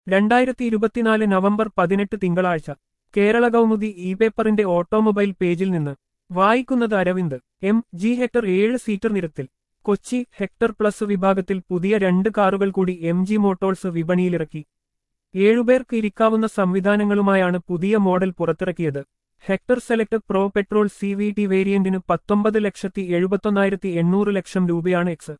രണ്ടായിരത്തി ഇരുപത്തിനാല് നവംബർ പതിനെട്ട് തിങ്കളാഴ്ച കേരള കൗമുദി ഇ പേപ്പറിന്റെ ഓട്ടോമൊബൈൽ പേജിൽ നിന്ന് വായിക്കുന്നത് അരവിന്ദ് എം ജി ഹെക്ടർ ഏഴ് സീറ്റർ നിരത്തിൽ കൊച്ചി ഹെക്ടർ പ്ലസ് വിഭാഗത്തിൽ പുതിയ രണ്ട് കാറുകൾ കൂടി എം ജി മോട്ടോഴ്സ് വിപണിയിലിറക്കി ഏഴുപേർക്ക് ഇരിക്കാവുന്ന സംവിധാനങ്ങളുമായാണ് പുതിയ മോഡൽ പുറത്തിറക്കിയത് Hector Select Pro petrol C V T വേരിയന്റിന് പത്തൊമ്പത് ലക്ഷത്തി എഴുപത്തൊന്നായിരത്തി എണ്ണൂറ് ലക്ഷം രൂപയാണ് എക്സ്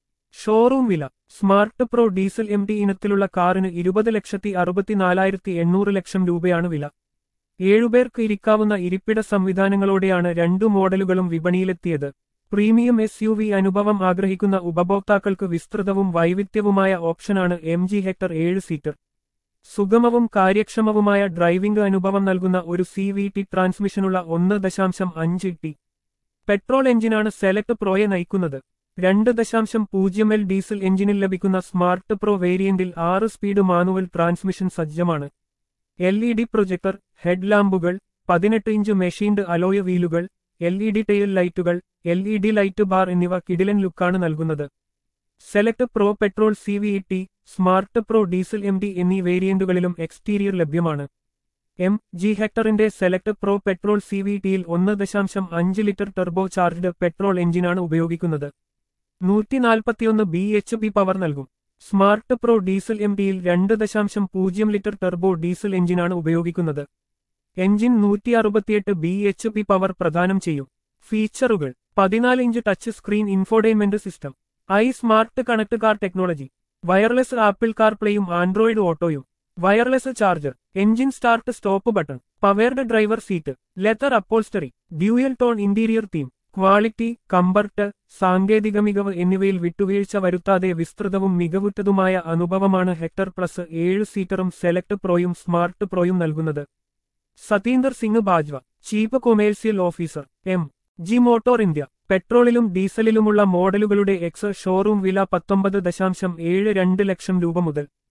ഷോറൂം വില Smart Pro diesel M T ഇനത്തിലുള്ള കാറിന് ഇരുപത് ലക്ഷത്തി അറുപത്തിനാലായിരത്തി എണ്ണൂറ് ലക്ഷം രൂപയാണ് വില ഏഴുപേർക്ക് ഇരിക്കാവുന്ന ഇരിപ്പിട സംവിധാനങ്ങളോടെയാണ് രണ്ടു മോഡലുകളും വിപണിയിലെത്തിയത് പ്രീമിയം എസ് യു വി അനുഭവം ആഗ്രഹിക്കുന്ന ഉപഭോക്താക്കൾക്ക് വിസ്തൃതവും വൈവിധ്യവുമായ ഓപ്ഷനാണ് എം ജി ഹെക്ടർ ഏഴ് സീറ്റർ സുഗമവും കാര്യക്ഷമവുമായ ഡ്രൈവിംഗ് അനുഭവം നൽകുന്ന ഒരു സി വി ടി ട്രാൻസ്മിഷനുള്ള ഒന്ന് ദശാംശം അഞ്ച് ടി പെട്രോൾ എഞ്ചിനാണ് സെലക്ട് പ്രോയെ നയിക്കുന്നത് രണ്ട് ദശാംശം പൂജ്യം എൽ ഡീസൽ എഞ്ചിനിൽ ലഭിക്കുന്ന സ്മാർട്ട് പ്രോ വേരിയന്റിൽ ആറ് സ്പീഡ് മാനുവൽ ട്രാൻസ്മിഷൻ സജ്ജമാണ് L E D projector head ലാമ്പുകൾ പതിനെട്ട് ഇഞ്ച് മെഷീൻഡ് അലോയ വീലുകൾ എൽ ഇ ഡി ടെയിൽ ലൈറ്റുകൾ L E D light bar എന്നിവ കിടിലൻ ലുക്കാണ് നൽകുന്നത് Select Pro petrol C V T Smart Pro diesel M D എന്നീ വേരിയന്റുകളിലും എക്സ്റ്റീരിയർ ലഭ്യമാണ് എം ജി ഹെക്ടറിന്റെ Select Pro petrol C V ടിയിൽ ഒന്ന് ദശാംശം അഞ്ച് ലിറ്റർ ടെർബോ ചാർജ്ഡ് പെട്രോൾ എഞ്ചിനാണ് ഉപയോഗിക്കുന്നത് നൂറ്റി നാൽപ്പത്തിയൊന്ന് ബി എച്ച് പി പവർ നൽകും സ്മാർട്ട് പ്രോ ഡീസൽ എം ഡിയിൽ രണ്ട് ദശാംശം പൂജ്യം ലിറ്റർ ടെർബോ ഡീസൽ എഞ്ചിനാണ് ഉപയോഗിക്കുന്നത് എഞ്ചിൻ നൂറ്റി അറുപത്തിയെട്ട് ബി എച്ച് പി പവർ പ്രദാനം ചെയ്യും ഫീച്ചറുകൾ പതിനാല് inch touch screen infotainment system I Smart Connect car technology wireless Apple car പ്ലേയും ആൻഡ്രോയിഡ് ഓട്ടോയും wireless charger engine start stop button powered driver seat leather upholstery dual tone interior theme quality comfort സാങ്കേതിക മികവ് എന്നിവയിൽ വിട്ടുവീഴ്ച വരുത്താതെ വിസ്തൃതവും മികവുറ്റതുമായ അനുഭവമാണ് hectare plus ഏഴ് സീറ്ററും select പ്രോയും Smart പ്രോയും നൽകുന്നത് Satinder Singh Bajwa chief commercial officer M G Motor India പെട്രോളിലും ഡീസലിലുമുള്ള മോഡലുകളുടെ എക്സ് ഷോറൂം വില പത്തൊമ്പത് ദശാംശം ഏഴ് രണ്ട് ലക്ഷം രൂപ മുതൽ